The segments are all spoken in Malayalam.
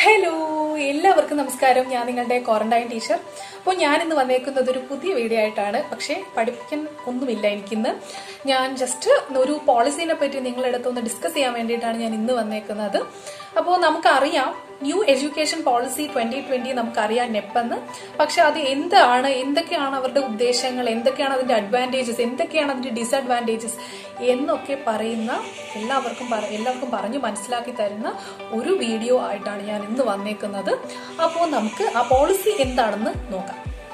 ഹലോ എല്ലാവർക്കും നമസ്കാരം ഞാൻ നിങ്ങളുടെ ക്വാറന്റൈൻ ടീച്ചർ അപ്പോൾ ഞാൻ ഇന്ന് വന്നേക്കുന്നത് ഒരു പുതിയ വീഡിയോ ആയിട്ടാണ് പക്ഷേ പഠിപ്പിക്കാൻ ഒന്നുമില്ല എനിക്കിന്ന് ഞാൻ ജസ്റ്റ് ഒരു പോളിസീനെ പറ്റി നിങ്ങളുടെ അടുത്ത് ഒന്ന് ഡിസ്കസ് ചെയ്യാൻ വേണ്ടിയിട്ടാണ് ഞാൻ ഇന്ന് വന്നേക്കുന്നത് അപ്പോൾ നമുക്കറിയാം new education policy twenty twenty നമുക്കറിയാം നെപ്പെന്ന് പക്ഷെ അത് എന്താണ് എന്തൊക്കെയാണ് അവരുടെ ഉദ്ദേശങ്ങൾ എന്തൊക്കെയാണ് അതിന്റെ അഡ്വാൻറ്റേജസ് എന്തൊക്കെയാണ് അതിന്റെ ഡിസഡ്വാൻറ്റേജസ് എന്നൊക്കെ പറയുന്ന എല്ലാവർക്കും പറ- എല്ലാവർക്കും പറഞ്ഞു മനസ്സിലാക്കി തരുന്ന ഒരു വീഡിയോ ആയിട്ടാണ് ഞാൻ ഇന്ന് വന്നേക്കുന്നത് അപ്പോൾ നമുക്ക് ആ പോളിസി എന്താണെന്ന് നോക്കാം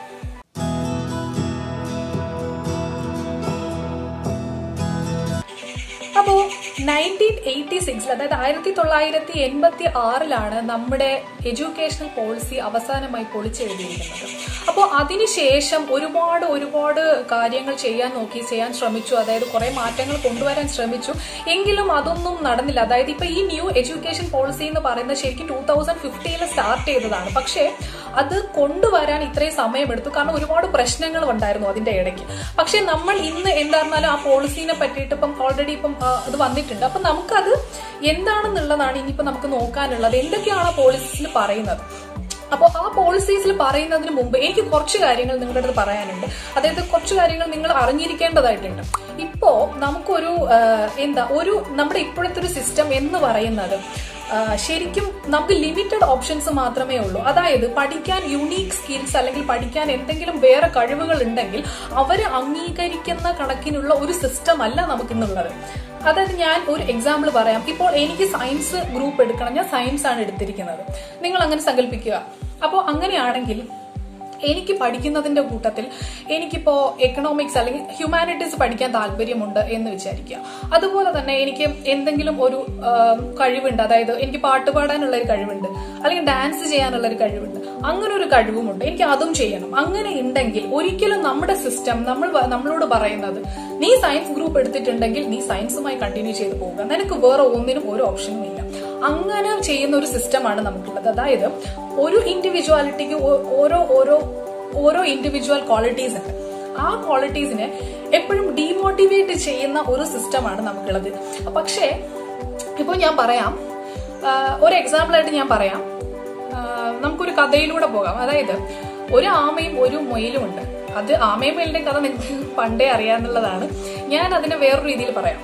അപ്പോ നയൻറ്റീൻ എയ്റ്റി സിക്സിൽ അതായത് ആയിരത്തി തൊള്ളായിരത്തി എൺപത്തി ആറിലാണ് നമ്മുടെ എഡ്യൂക്കേഷണൽ പോളിസി അവസാനമായി പൊളിച്ചെഴുതിയിരിക്കുന്നത് അപ്പോൾ അതിനുശേഷം ഒരുപാട് ഒരുപാട് കാര്യങ്ങൾ ചെയ്യാൻ നോക്കി ചെയ്യാൻ ശ്രമിച്ചു അതായത് കുറെ മാറ്റങ്ങൾ കൊണ്ടുവരാൻ ശ്രമിച്ചു എങ്കിലും അതൊന്നും നടന്നില്ല അതായത് ഇപ്പൊ ഈ ന്യൂ എഡ്യൂക്കേഷൻ പോളിസി എന്ന് പറയുന്നത് ശരിക്കും ടൂ തൗസൻഡ് ഫിഫ്റ്റീനിൽ സ്റ്റാർട്ട് ചെയ്തതാണ് പക്ഷേ അത് കൊണ്ടുവരാൻ ഇത്രയും സമയമെടുത്തു കാരണം ഒരുപാട് പ്രശ്നങ്ങൾ ഉണ്ടായിരുന്നു അതിന്റെ ഇടയ്ക്ക് പക്ഷെ നമ്മൾ ഇന്ന് എന്തായിരുന്നാലും ആ പോളിസീനെ പറ്റിയിട്ട് ഇപ്പം ഓൾറെഡി ഇപ്പം ആ, അത് വന്നിട്ടുണ്ട് അപ്പൊ നമുക്കത് എന്താണെന്നുള്ളതാണ് ഇനിയിപ്പോ നമുക്ക് നോക്കാനുള്ളത് എന്തൊക്കെയാണ് ആ പോളിസിയിൽ പറയുന്നത് അപ്പോൾ ആ പോളിസീസിൽ പറയുന്നതിന് മുമ്പ് എനിക്ക് കുറച്ച് കാര്യങ്ങൾ നിങ്ങളുടെ അടുത്ത് പറയാനുണ്ട് അതായത് കുറച്ച് കാര്യങ്ങൾ നിങ്ങൾ അറിഞ്ഞിരിക്കേണ്ടതായിട്ടുണ്ട് ഇപ്പോ നമുക്കൊരു ആ, എന്താ ഒരു നമ്മുടെ ഇപ്പോഴത്തെ ഒരു സിസ്റ്റം എന്ന് പറയുന്നത് ആ, ശരിക്കും നമുക്ക് ലിമിറ്റഡ് ഓപ്ഷൻസ് മാത്രമേ ഉള്ളൂ അതായത് പഠിക്കാൻ യുണീക്ക് സ്കിൽസ് അല്ലെങ്കിൽ പഠിക്കാൻ എന്തെങ്കിലും വേറെ കഴിവുകൾ ഉണ്ടെങ്കിൽ അവരെ അംഗീകരിക്കുന്ന കണക്കിനുള്ള ഒരു സിസ്റ്റം അല്ല നമുക്കിന്നുള്ളത് അതായത് ഞാൻ ഒരു എക്സാമ്പിൾ പറയാം ഇപ്പോൾ എനിക്ക് സയൻസ് ഗ്രൂപ്പ് എടുക്കണം ഞാൻ സയൻസ് ആണ് എടുത്തിരിക്കുന്നത് നിങ്ങൾ അങ്ങനെ സങ്കല്പിക്കുക അപ്പോൾ അങ്ങനെയാണെങ്കിൽ എനിക്ക് പഠിക്കുന്നതിന്റെ കൂട്ടത്തിൽ എനിക്കിപ്പോ എക്കണോമിക്സ് അല്ലെങ്കിൽ ഹ്യൂമാനിറ്റീസ് പഠിക്കാൻ താല്പര്യമുണ്ട് എന്ന് വിചാരിക്കുക അതുപോലെ തന്നെ എനിക്ക് എന്തെങ്കിലും ഒരു ആം, കഴിവുണ്ട് അതായത് എനിക്ക് പാട്ട് പാടാനുള്ള ഒരു കഴിവുണ്ട് അല്ലെങ്കിൽ ഡാൻസ് ചെയ്യാനുള്ള ഒരു കഴിവുണ്ട് അങ്ങനെ ഒരു കഴിവുമുണ്ട് എനിക്ക് അതും ചെയ്യണം അങ്ങനെ ഉണ്ടെങ്കിൽ ഒരിക്കലും നമ്മുടെ സിസ്റ്റം നമ്മൾ വ- നമ്മളോട് പറയുന്നത് നീ സയൻസ് ഗ്രൂപ്പ് എടുത്തിട്ടുണ്ടെങ്കിൽ നീ സയൻസുമായി കണ്ടിന്യൂ ചെയ്ത് പോവുക നിനക്ക് വേറെ ഒന്നിനും ഒരു ഓപ്ഷനും ഇല്ല അങ്ങനെ ചെയ്യുന്ന ഒരു സിസ്റ്റമാണ് നമുക്കുള്ളത് അതായത് ഒരു ഇൻഡിവിജ്വാലിറ്റിക്ക് ഓരോ ഓരോ ഓരോ ഇൻഡിവിജ്വൽ ക്വാളിറ്റീസ് ഉണ്ട് ആ ക്വാളിറ്റീസിനെ എപ്പോഴും ഡീമോട്ടിവേറ്റ് ചെയ്യുന്ന ഒരു സിസ്റ്റമാണ് നമുക്കുള്ളത് പക്ഷേ ഇപ്പോൾ ഞാൻ പറയാം ആ, ഒരു എക്സാമ്പിൾ ആയിട്ട് ഞാൻ പറയാം ആ, നമുക്കൊരു കഥയിലൂടെ പോകാം അതായത് ഒരു ആമയും ഒരു മൊയിലും ഉണ്ട് അത് ആമയും മൊയിലിന്റെ കഥ നിങ്ങൾക്ക് പണ്ടേ അറിയാന്നുള്ളതാണ് ഞാൻ അതിനെ വേറൊരു രീതിയിൽ പറയാം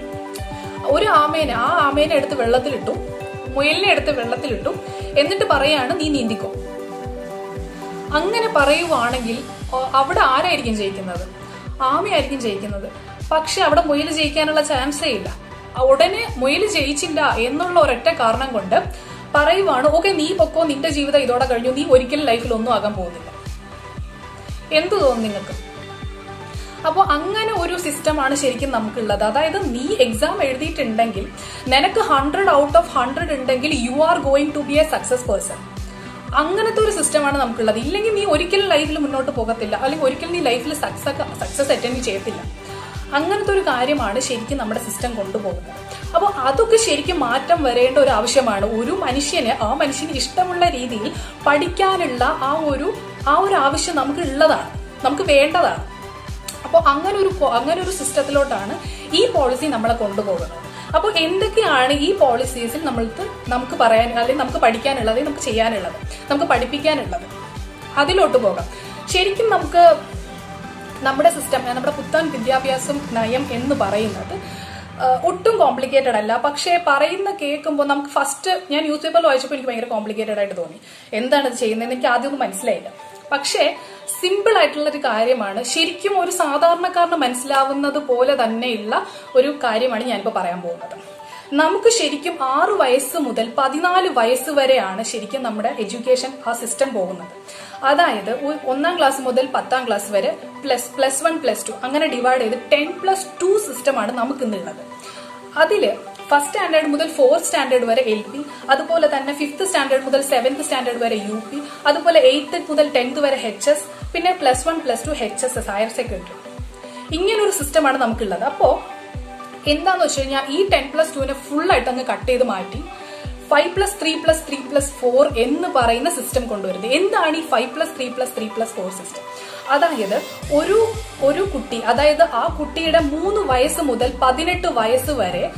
ഒരു ആമേനെ ആ ആമേനെ എടുത്ത് വെള്ളത്തിലിട്ടു മുയലിനെ എടുത്ത് വെള്ളത്തിലിട്ടു എന്നിട്ട് പറയാണ് നീ നീന്തിക്കോ അങ്ങനെ പറയുവാണെങ്കിൽ ഓ- അവിടെ ആരായിരിക്കും ജയിക്കുന്നത് ആമയായിരിക്കും ജയിക്കുന്നത് പക്ഷെ അവിടെ മുയൽ ജയിക്കാനുള്ള ചാൻസേ ഇല്ല ആ ഉടനെ മുയൽ ജയിച്ചില്ല എന്നുള്ള ഒരൊറ്റ കാരണം കൊണ്ട് പറയുവാണ് ഓക്കെ നീ പൊക്കോ നിന്റെ ജീവിതം ഇതോടെ കഴിഞ്ഞു നീ ഒരിക്കലും ലൈഫിൽ ഒന്നും ആകാൻ പോകുന്നില്ല എന്തു തോന്നുന്നു നിങ്ങൾക്ക് അപ്പോൾ അങ്ങനെ ഒരു സിസ്റ്റമാണ് ശരിക്കും നമുക്കുള്ളത് അതായത് നീ എക്സാം എഴുതിയിട്ടുണ്ടെങ്കിൽ നിനക്ക് ഹൺഡ്രഡ് ഔട്ട് ഓഫ് ഹൺഡ്രഡ് ഉണ്ടെങ്കിൽ you are going to be a success person അങ്ങനത്തെ ഒരു സിസ്റ്റമാണ് നമുക്കുള്ളത് ഇല്ലെങ്കിൽ നീ ഒരിക്കലും ലൈഫിൽ മുന്നോട്ട് പോകത്തില്ല അല്ലെങ്കിൽ ഒരിക്കലും നീ ലൈഫിൽ സക്സസ് സക്സസ് അറ്റൻഡ് ചെയ്യത്തില്ല അങ്ങനത്തെ ഒരു കാര്യമാണ് ശരിക്കും നമ്മുടെ സിസ്റ്റം കൊണ്ടുപോകുന്നത് അപ്പോൾ അതൊക്കെ ശരിക്കും മാറ്റം വരേണ്ട ഒരു ആവശ്യമാണ് ഒരു മനുഷ്യന് ആ മനുഷ്യന് ഇഷ്ടമുള്ള രീതിയിൽ പഠിക്കാനുള്ള ആ ഒരു ആ ഒരു ആവശ്യം നമുക്ക് ഉള്ളതാണ് നമുക്ക് വേണ്ടതാണ് അപ്പോൾ അങ്ങനെ ഒരു പോ- അങ്ങനെ ഒരു സിസ്റ്റത്തിലോട്ടാണ് ഈ പോളിസി നമ്മളെ കൊണ്ടുപോകുന്നത് അപ്പോൾ എന്തൊക്കെയാണ് ഈ പോളിസീസിൽ നമ്മൾക്ക് നമുക്ക് പറയാൻ അല്ലെങ്കിൽ നമുക്ക് പഠിക്കാനുള്ളത് നമുക്ക് ചെയ്യാനുള്ളത് നമുക്ക് പഠിപ്പിക്കാനുള്ളത് അതിലോട്ട് പോകാം ശരിക്കും നമുക്ക് നമ്മുടെ സിസ്റ്റം നമ്മുടെ പുത്തൻ വിദ്യാഭ്യാസം നയം എന്ന് പറയുന്നത് ആ, ഒട്ടും കോംപ്ലിക്കേറ്റഡ് അല്ല പക്ഷേ പറയുന്ന കേൾക്കുമ്പോൾ നമുക്ക് ഫസ്റ്റ് ഞാൻ ന്യൂസ് പേപ്പറിൽ വായിച്ചപ്പോൾ എനിക്ക് ഭയങ്കര കോംപ്ലിക്കേറ്റഡ് ആയിട്ട് തോന്നി എന്താണ് ഇത് ചെയ്യുന്നത് എനിക്ക് ആദ്യമൊന്നും മനസ്സിലായില്ല പക്ഷേ സിമ്പിൾ ആയിട്ടുള്ള ഒരു കാര്യമാണ് ശരിക്കും ഒരു സാധാരണക്കാരന് മനസ്സിലാവുന്നത് പോലെ തന്നെയുള്ള ഒരു കാര്യമാണ് ഞാനിപ്പോൾ പറയാൻ പോകുന്നത് നമുക്ക് ശരിക്കും ആറ് വയസ്സ് മുതൽ പതിനാല് വയസ്സ് വരെയാണ് ശരിക്കും നമ്മുടെ എഡ്യൂക്കേഷൻ ആ സിസ്റ്റം പോകുന്നത് അതായത് ഒ- ഒന്നാം ക്ലാസ് മുതൽ പത്താം ക്ലാസ് വരെ plus plus one plus two അങ്ങനെ ഡിവൈഡ് ചെയ്ത് ടെൻ പ്ലസ് ടു സിസ്റ്റമാണ് നമുക്ക് ഇന്നുള്ളത് അതില് ഫസ്റ്റ് സ്റ്റാൻഡേർഡ് മുതൽ ഫോർത്ത് സ്റ്റാൻഡേർഡ് വരെ എൽ പി അതുപോലെ തന്നെ ഫിഫ്ത്ത് സ്റ്റാൻഡേർഡ് മുതൽ സെവൻത്ത് സ്റ്റാൻഡേർഡ് വരെ യു പി അതുപോലെ എയ്ത്ത് മുതൽ ടെൻത്ത് വരെ എച്ച് എസ് പിന്നെ plus one plus two H S S higher secondary ഇങ്ങനൊരു സിസ്റ്റമാണ് നമുക്കുള്ളത് അപ്പോ എന്താന്ന് വെച്ച് കഴിഞ്ഞാൽ ഈ ടെൻ പ്ലസ് ടുവിനെ ഫുൾ ആയിട്ട് അങ്ങ് കട്ട് ചെയ്ത് മാറ്റി five plus three plus three plus four എന്ന് പറയുന്ന സിസ്റ്റം കൊണ്ടുവരുന്നത് എന്താണ് ഈ five plus three plus three plus four system അതായത് ഒരു ഒരു കുട്ടി അതായത് ആ കുട്ടിയുടെ മൂന്ന് വയസ്സ് മുതൽ പതിനെട്ട് വയസ്സ് വരെ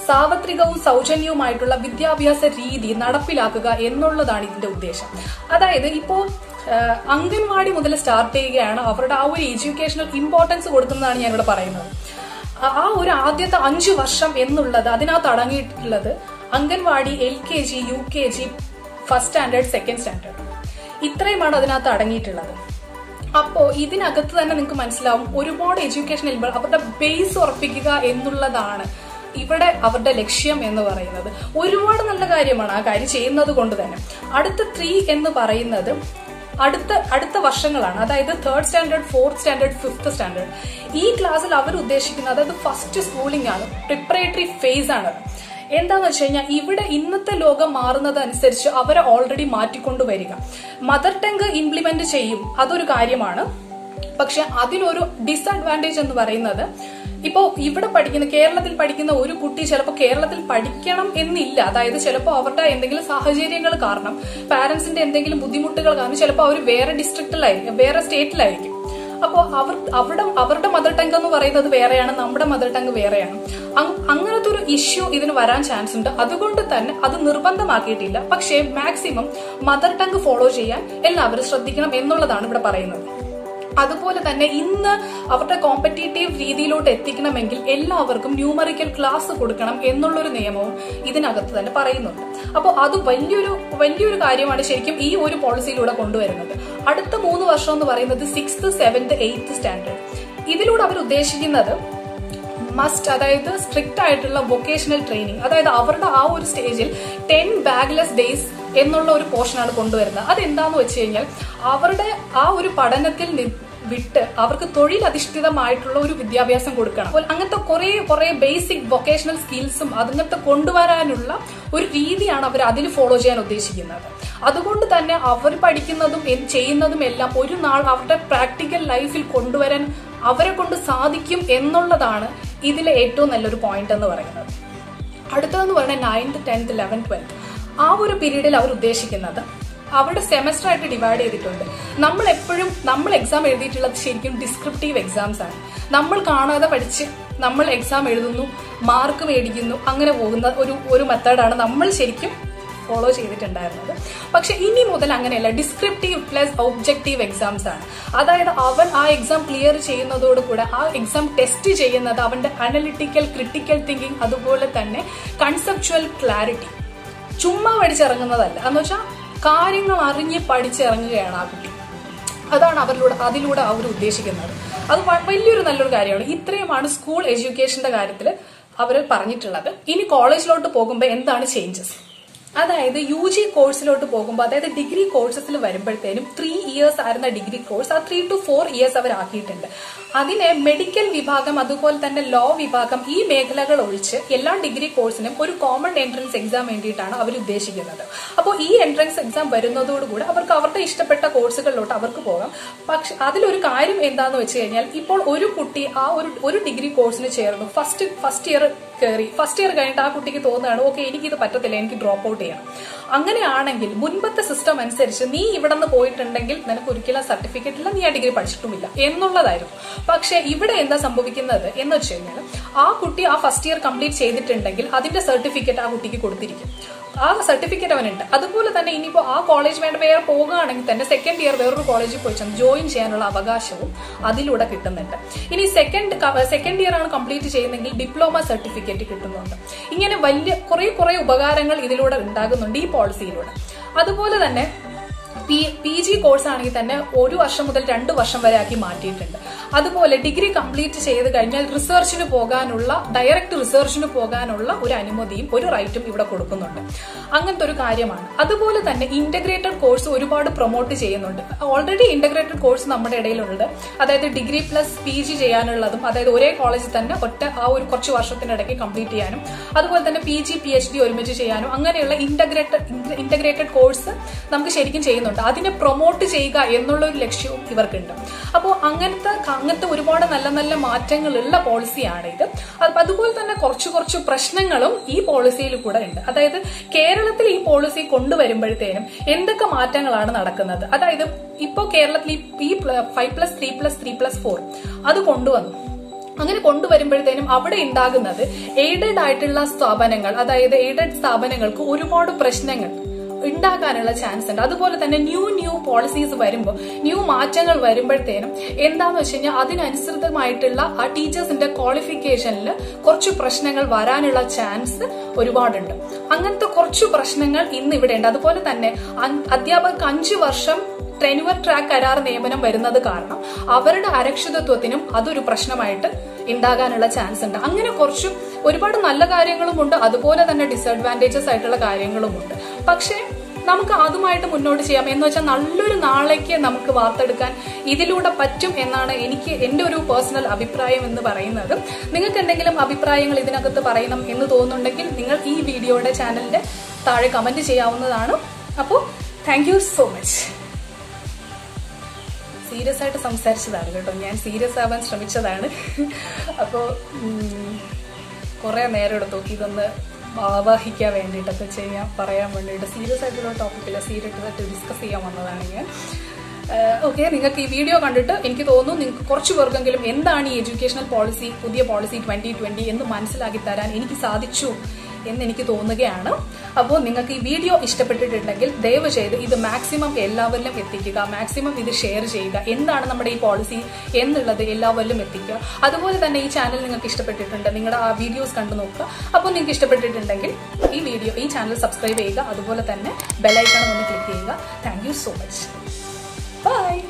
സാർവത്രികവും സൗജന്യവുമായിട്ടുള്ള വിദ്യാഭ്യാസ രീതി നടപ്പിലാക്കുക എന്നുള്ളതാണ് ഇതിന്റെ ഉദ്ദേശം അതായത് ഇപ്പോ ആഹ്, അംഗൻവാടി മുതൽ സ്റ്റാർട്ട് ചെയ്യുകയാണ് അവരുടെ ആ ഒരു എഡ്യൂക്കേഷണൽ ഇമ്പോർട്ടൻസ് കൊടുക്കുന്നതാണ് ഞാൻ ഇവിടെ പറയുന്നത് ആ- ആ ഒരു ആദ്യത്തെ അഞ്ചു വർഷം എന്നുള്ളത് അതിനകത്ത് അടങ്ങിയിട്ടുള്ളത് anganwadi L K G U K G first standard second standard ഇത്രയുമാണ് അതിനകത്ത് അടങ്ങിയിട്ടുള്ളത് അപ്പോ ഇതിനകത്ത് തന്നെ നിങ്ങൾക്ക് മനസ്സിലാവും ഒരുപാട് എഡ്യൂക്കേഷൻ അവരുടെ ബേസ് ഉറപ്പിക്കുക എന്നുള്ളതാണ് ഇവിടെ അവരുടെ ലക്ഷ്യം എന്ന് പറയുന്നത് ഒരുപാട് നല്ല കാര്യമാണ് ആ കാര്യം ചെയ്യുന്നത് കൊണ്ട് തന്നെ അടുത്ത ത്രീ എന്ന് പറയുന്നത് അടുത്ത അടുത്ത വർഷങ്ങളാണ് അതായത് third standard fourth standard fifth standard ഈ ക്ലാസ്സിൽ അവർ ഉദ്ദേശിക്കുന്നത് അതായത് ഫസ്റ്റ് സ്കൂളിംഗ് ആണ് പ്രിപ്പറേറ്ററി ഫേസ് ആണ് എന്താന്ന് വെച്ച് കഴിഞ്ഞാൽ ഇവിടെ ഇന്നത്തെ ലോകം മാറുന്നതനുസരിച്ച് അവരെ ഓൾറെഡി മാറ്റിക്കൊണ്ടുവരിക മദർ ടങ് ഇംപ്ലിമെന്റ് ചെയ്യും അതൊരു കാര്യമാണ് പക്ഷെ അതിനൊരു ഡിസഡ്വാൻറ്റേജ് എന്ന് പറയുന്നത് ഇപ്പോ ഇവിടെ പഠിക്കുന്ന കേരളത്തിൽ പഠിക്കുന്ന ഒരു കുട്ടി ചിലപ്പോൾ കേരളത്തിൽ പഠിക്കണം എന്നില്ല അതായത് ചിലപ്പോൾ അവരുടെ എന്തെങ്കിലും സാഹചര്യങ്ങൾ കാരണം പാരന്റ്സിന്റെ എന്തെങ്കിലും ബുദ്ധിമുട്ടുകൾ കാരണം ചിലപ്പോൾ അവർ വേറെ ഡിസ്ട്രിക്റ്റിലായിരിക്കും വേറെ സ്റ്റേറ്റിലായിരിക്കും അപ്പോൾ അവർ അവിടെ അവരുടെ മദർ ടങ് എന്ന് പറയുന്നത് വേറെയാണ് നമ്മുടെ മദർ ടങ് വേറെയാണ് അങ്- അങ്ങനത്തെ ഒരു ഇഷ്യൂ ഇതിന് വരാൻ ചാൻസ് ഉണ്ട് അതുകൊണ്ട് തന്നെ അത് നിർബന്ധമാക്കിയിട്ടില്ല പക്ഷേ മാക്സിമം മദർ ടങ് ഫോളോ ചെയ്യാൻ എല്ലാവരും ശ്രദ്ധിക്കണം എന്നുള്ളതാണ് ഇവിടെ പറയുന്നത് അതുപോലെ തന്നെ ഇന്ന് അവരുടെ കോമ്പറ്റേറ്റീവ് രീതിയിലോട്ട് എത്തിക്കണമെങ്കിൽ എല്ലാവർക്കും ന്യൂമറിക്കൽ ക്ലാസ് കൊടുക്കണം എന്നുള്ളൊരു നിയമവും ഇതിനകത്ത് തന്നെ പറയുന്നുണ്ട് അപ്പോൾ അത് വലിയൊരു വലിയൊരു കാര്യമാണ് ശരിക്കും ഈ ഒരു പോളിസിയിലൂടെ കൊണ്ടുവരുന്നത് അടുത്ത മൂന്ന് വർഷം എന്ന് പറയുന്നത് സിക്സ്ത് സെവൻത് എയ്ത്ത് സ്റ്റാൻഡേർഡ് ഇതിലൂടെ അവർ ഉദ്ദേശിക്കുന്നത് മസ്റ്റ് അതായത് സ്ട്രിക്റ്റ് ആയിട്ടുള്ള വൊക്കേഷണൽ ട്രെയിനിങ് അതായത് അവരുടെ ആ ഒരു സ്റ്റേജിൽ ടെൻ ബാഗ്ലെസ് ഡേയ്സ് എന്നുള്ള ഒരു പോർഷനാണ് കൊണ്ടുവരുന്നത് അതെന്താന്ന് വെച്ച് കഴിഞ്ഞാൽ അവരുടെ ആ ഒരു പഠനത്തിൽ നി- വിട്ട് അവർക്ക് തൊഴിലധിഷ്ഠിതമായിട്ടുള്ള ഒരു വിദ്യാഭ്യാസം കൊടുക്കണം അപ്പോൾ അങ്ങനത്തെ കുറെ കുറെ ബേസിക് വൊക്കേഷണൽ സ്കിൽസും അതങ്ങനത്തെ കൊണ്ടുവരാനുള്ള ഒരു രീതിയാണ് അവർ അതിൽ ഫോളോ ചെയ്യാൻ ഉദ്ദേശിക്കുന്നത് അതുകൊണ്ട് തന്നെ അവർ പഠിക്കുന്നതും എൻ- ചെയ്യുന്നതും എല്ലാം ഒരു നാൾ അവരുടെ പ്രാക്ടിക്കൽ ലൈഫിൽ കൊണ്ടുവരാൻ അവരെ കൊണ്ട് സാധിക്കും എന്നുള്ളതാണ് ഇതിലെ ഏറ്റവും നല്ലൊരു പോയിന്റ് എന്ന് പറയുന്നത് അടുത്തതെന്ന് പറയുന്നത് നയൻത് ടെൻത്ത് ലെവൻത്ത് ട്വൽത്ത് ആ ഒരു പീരീഡിൽ അവർ ഉദ്ദേശിക്കുന്നത് അവരുടെ സെമസ്റ്റർ ആയിട്ട് ഡിവൈഡ് ചെയ്തിട്ടുണ്ട് നമ്മൾ എപ്പോഴും നമ്മൾ എക്സാം എഴുതിയിട്ടുള്ളത് ശരിക്കും ഡിസ്ക്രിപ്റ്റീവ് എക്സാംസ് ആണ് നമ്മൾ കാണാതെ പഠിച്ച് നമ്മൾ എക്സാം എഴുതുന്നു മാർക്ക് മേടിക്കുന്നു അങ്ങനെ പോകുന്ന ഒരു ഒരു മെത്തേഡാണ് നമ്മൾ ശരിക്കും ഫോളോ ചെയ്തിട്ടുണ്ടായിരുന്നത് പക്ഷെ ഇനി മുതൽ അങ്ങനെയല്ല ഡിസ്ക്രിപ്റ്റീവ് പ്ലസ് ഒബ്ജക്റ്റീവ് എക്സാംസ് ആണ് അതായത് അവൻ ആ എക്സാം ക്ലിയർ ചെയ്യുന്നതോടുകൂടെ ആ എക്സാം ടെസ്റ്റ് ചെയ്യുന്നത് അവന്റെ അനലിറ്റിക്കൽ ക്രിട്ടിക്കൽ തിങ്കിങ് അതുപോലെ തന്നെ കൺസെപ്ച്വൽ ക്ലാരിറ്റി ചുമ്മാ പഠിച്ചിറങ്ങുന്നതല്ല എന്ന് വെച്ചാൽ കാര്യങ്ങൾ അറിഞ്ഞ് പഠിച്ചിറങ്ങുകയാണ് ആ കുട്ടി അതാണ് അവരിലൂടെ അതിലൂടെ അവർ ഉദ്ദേശിക്കുന്നത് അത് വ- വലിയൊരു നല്ലൊരു കാര്യമാണ് ഇത്രയുമാണ് സ്കൂൾ എഡ്യൂക്കേഷന്റെ കാര്യത്തിൽ അവർ പറഞ്ഞിട്ടുള്ളത് ഇനി കോളേജിലോട്ട് പോകുമ്പോൾ എന്താണ് ചേഞ്ചസ് അതായത് യു ജി കോഴ്സിലോട്ട് പോകുമ്പോൾ അതായത് ഡിഗ്രി കോഴ്സസിൽ വരുമ്പോഴത്തേനും ത്രീ ഇയേഴ്സ് ആയിരുന്ന ഡിഗ്രി കോഴ്സ് ആ ത്രീ ടു ഫോർ ഇയേഴ്സ് അവർ ആക്കിയിട്ടുണ്ട് അതിനെ മെഡിക്കൽ വിഭാഗം അതുപോലെ തന്നെ ലോ വിഭാഗം ഈ മേഖലകൾ ഒഴിച്ച് എല്ലാ ഡിഗ്രി കോഴ്സിനും ഒരു കോമൺ എൻട്രൻസ് എക്സാം വേണ്ടിയിട്ടാണ് അവർ ഉദ്ദേശിക്കുന്നത് അപ്പോൾ ഈ എൻട്രൻസ് എക്സാം വരുന്നതോടുകൂടി അവർക്ക് അവരുടെ ഇഷ്ടപ്പെട്ട കോഴ്സുകളിലോട്ട് അവർക്ക് പോകാം പക്ഷെ അതിലൊരു കാര്യം എന്താന്ന് വെച്ച് കഴിഞ്ഞാൽ ഇപ്പോൾ ഒരു കുട്ടി ആ ഒരു ഒരു ഡിഗ്രി കോഴ്സിന് ചേർന്നു ഫസ്റ്റ് ഫസ്റ്റ് ഇയർ കയറി ഫസ്റ്റ് ഇയർ കഴിഞ്ഞിട്ട് ആ കുട്ടിക്ക് തോന്നുകയാണ് ഓക്കെ എനിക്കിത് പറ്റത്തില്ല എനിക്ക് ഡ്രോപ്പ് ഔട്ട് ചെയ്യണം അങ്ങനെയാണെങ്കിൽ മുൻപത്തെ സിസ്റ്റം അനുസരിച്ച് നീ ഇവിടെ നിന്ന് പോയിട്ടുണ്ടെങ്കിൽ നിനക്ക് ഒരിക്കലും സർട്ടിഫിക്കറ്റ് ഇല്ല നീ ആ ഡിഗ്രി പഠിച്ചിട്ടുമില്ല എന്നുള്ളതായിരുന്നു പക്ഷെ ഇവിടെ എന്താ സംഭവിക്കുന്നത് എന്ന് വെച്ച് കഴിഞ്ഞാൽ ആ കുട്ടി ആ ഫസ്റ്റ് ഇയർ കംപ്ലീറ്റ് ചെയ്തിട്ടുണ്ടെങ്കിൽ അതിന്റെ സർട്ടിഫിക്കറ്റ് ആ കുട്ടിക്ക് കൊടുത്തിരിക്കും ആ സർട്ടിഫിക്കറ്റ് അവനുണ്ട് അതുപോലെ തന്നെ ഇനിയിപ്പോൾ ആ കോളേജ് വേണ്ട വേറെ പോകുകയാണെങ്കിൽ തന്നെ സെക്കൻഡ് ഇയർ വേറൊരു കോളേജിൽ പോയി ചെന്ന് ജോയിൻ ചെയ്യാനുള്ള അവകാശവും അതിലൂടെ കിട്ടുന്നുണ്ട് ഇനി സെക്കൻഡ് സെക്കൻഡ് ഇയർ ആണ് കംപ്ലീറ്റ് ചെയ്യുന്നെങ്കിൽ ഡിപ്ലോമ സർട്ടിഫിക്കറ്റ് കിട്ടുന്നുണ്ട് ഇങ്ങനെ വലിയ കുറെ കുറെ ഉപകാരങ്ങൾ ഇതിലൂടെ ഉണ്ടാകുന്നുണ്ട് ഈ പോളിസിയിലൂടെ അതുപോലെ തന്നെ പി പി ജി കോഴ്സ് ആണെങ്കിൽ തന്നെ ഒരു വർഷം മുതൽ രണ്ട് വർഷം വരെ ആക്കി മാറ്റിയിട്ടുണ്ട് അതുപോലെ ഡിഗ്രി കംപ്ലീറ്റ് ചെയ്ത് കഴിഞ്ഞാൽ റിസർച്ചിന് പോകാനുള്ള ഡയറക്റ്റ് റിസർച്ചിന് പോകാനുള്ള ഒരു അനുമതിയും ഒരു റൈറ്റും ഇവിടെ കൊടുക്കുന്നുണ്ട് അങ്ങനത്തെ ഒരു കാര്യമാണ് അതുപോലെ തന്നെ ഇന്റഗ്രേറ്റഡ് കോഴ്സ് ഒരുപാട് പ്രൊമോട്ട് ചെയ്യുന്നുണ്ട് ഓൾറെഡി ഇന്റഗ്രേറ്റഡ് കോഴ്സ് നമ്മുടെ ഇടയിലുണ്ട് അതായത് ഡിഗ്രി പ്ലസ് പി ജി ചെയ്യാനുള്ളതും അതായത് ഒരേ കോളേജിൽ തന്നെ ഒറ്റ ആ ഒരു കുറച്ച് വർഷത്തിനിടയ്ക്ക് കംപ്ലീറ്റ് ചെയ്യാനും അതുപോലെ തന്നെ P G P H D ഒരുമിച്ച് ചെയ്യാനും അങ്ങനെയുള്ള ഇന്റഗ്രേറ്റഡ് ഇന്റഗ്രേറ്റഡ് കോഴ്സ് നമുക്ക് ശരിക്കും ചെയ്യുന്നുണ്ട് അതിനെ പ്രൊമോട്ട് ചെയ്യുക എന്നുള്ള ഒരു ലക്ഷ്യവും ഇവർക്കുണ്ട് അപ്പോൾ അങ്ങനത്തെ അങ്ങനത്തെ ഒരുപാട് നല്ല നല്ല മാറ്റങ്ങളുള്ള പോളിസിയാണ് ഇത് അത് അതുപോലെ തന്നെ കുറച്ച് കുറച്ച് പ്രശ്നങ്ങളും ഈ പോളിസിയിൽ കൂടെ ഉണ്ട് അതായത് കേരളത്തിൽ ഈ പോളിസി കൊണ്ടുവരുമ്പോഴത്തേനും എന്തൊക്കെ മാറ്റങ്ങളാണ് നടക്കുന്നത് അതായത് ഇപ്പോൾ കേരളത്തിൽ ഈ five plus three plus three plus four അത് കൊണ്ടുവന്നു അങ്ങനെ കൊണ്ടുവരുമ്പോഴത്തേനും അവിടെ ഉണ്ടാകുന്നത് എയ്ഡഡ് ആയിട്ടുള്ള സ്ഥാപനങ്ങൾ അതായത് എയ്ഡഡ് സ്ഥാപനങ്ങൾക്ക് ഒരുപാട് പ്രശ്നങ്ങൾ ഉണ്ടാകാനുള്ള ചാൻസ് ഉണ്ട് അതുപോലെ തന്നെ ന്യൂ ന്യൂ പോളിസീസ് വരുമ്പോൾ ന്യൂ മാറ്റങ്ങൾ വരുമ്പോഴത്തേനും എന്താന്ന് വെച്ച് കഴിഞ്ഞാൽ അതിനനുസൃതമായിട്ടുള്ള ആ ടീച്ചേഴ്സിന്റെ ക്വാളിഫിക്കേഷനിൽ കുറച്ച് പ്രശ്നങ്ങൾ വരാനുള്ള ചാൻസ് ഒരുപാടുണ്ട് അങ്ങനത്തെ കുറച്ച് പ്രശ്നങ്ങൾ ഇന്ന് ഇവിടെ ഉണ്ട് അതുപോലെ തന്നെ അൻ- അധ്യാപകർക്ക് അഞ്ചു വർഷം ടെനുവർ ട്രാക്ക് കരാർ നിയമനം വരുന്നത് കാരണം അവരുടെ അരക്ഷിതത്വത്തിനും അതൊരു പ്രശ്നമായിട്ട് ഉണ്ടാകാനുള്ള ചാൻസ് ഉണ്ട് അങ്ങനെ കുറച്ച് ഒരുപാട് നല്ല കാര്യങ്ങളുമുണ്ട് അതുപോലെ തന്നെ ഡിസഡ്വാൻറ്റേജസ് ആയിട്ടുള്ള കാര്യങ്ങളുമുണ്ട് പക്ഷേ നമുക്ക് അതുമായിട്ട് മുന്നോട്ട് ചെയ്യാം എന്ന് വെച്ചാൽ നല്ലൊരു നാളേക്ക് നമുക്ക് വാർത്തെടുക്കാൻ ഇതിലൂടെ പറ്റും എന്നാണ് എനിക്ക് എന്റെ ഒരു പേഴ്സണൽ അഭിപ്രായം എന്ന് പറയുന്നത് നിങ്ങൾക്ക് എന്തെങ്കിലും അഭിപ്രായങ്ങൾ ഇതിനകത്ത് പറയണം എന്ന് തോന്നുന്നുണ്ടെങ്കിൽ നിങ്ങൾ ഈ വീഡിയോയുടെ ചാനലിന്റെ താഴെ കമന്റ് ചെയ്യാവുന്നതാണ് അപ്പോൾ thank you so much serious ആയിട്ട് സംസാരിച്ചതാണ് കേട്ടോ ഞാൻ സീരിയസ് ആവാൻ ശ്രമിച്ചതാണ് അപ്പോൾ കുറേ നേരം എടുത്തു ഇതൊന്ന് ആവാഹിക്കാൻ വേണ്ടിയിട്ടൊക്കെ ചെയ്യാൻ പറയാൻ വേണ്ടിയിട്ട് സീരിയസ് ആയിട്ടുള്ള ടോപ്പിക്കില്ല സീരിയസ് ആയിട്ട് ഡിസ്കസ് ചെയ്യാൻ വന്നതാണ് ഞാൻ ഓക്കെ നിങ്ങൾക്ക് ഈ വീഡിയോ കണ്ടിട്ട് എനിക്ക് തോന്നുന്നു നിങ്ങൾക്ക് കുറച്ച് പേർക്കെങ്കിലും എന്താണ് ഈ എഡ്യൂക്കേഷണൽ പോളിസി പുതിയ പോളിസി ട്വന്റി ട്വന്റി എന്ന് മനസ്സിലാക്കി തരാൻ എനിക്ക് സാധിച്ചു എന്ന് എനിക്ക് തോന്നുകയാണ് അപ്പോൾ നിങ്ങൾക്ക് ഈ വീഡിയോ ഇഷ്ടപ്പെട്ടിട്ടുണ്ടെങ്കിൽ ദയവ് ചെയ്ത് ഇത് മാക്സിമം എല്ലാവരിലും എത്തിക്കുക മാക്സിമം ഇത് ഷെയർ ചെയ്യുക എന്താണ് നമ്മുടെ ഈ പോളിസി എന്നുള്ളത് എല്ലാവരിലും എത്തിക്കുക അതുപോലെ തന്നെ ഈ ചാനൽ നിങ്ങൾക്ക് ഇഷ്ടപ്പെട്ടിട്ടുണ്ട് നിങ്ങളുടെ ആ വീഡിയോസ് കണ്ടു നോക്കുക അപ്പോൾ നിങ്ങൾക്ക് ഇഷ്ടപ്പെട്ടിട്ടുണ്ടെങ്കിൽ ഈ വീഡിയോ ഈ ചാനൽ സബ്സ്ക്രൈബ് ചെയ്യുക അതുപോലെ തന്നെ ബെലൈക്കണം ഒന്ന് ക്ലിക്ക് ചെയ്യുക thank you so much by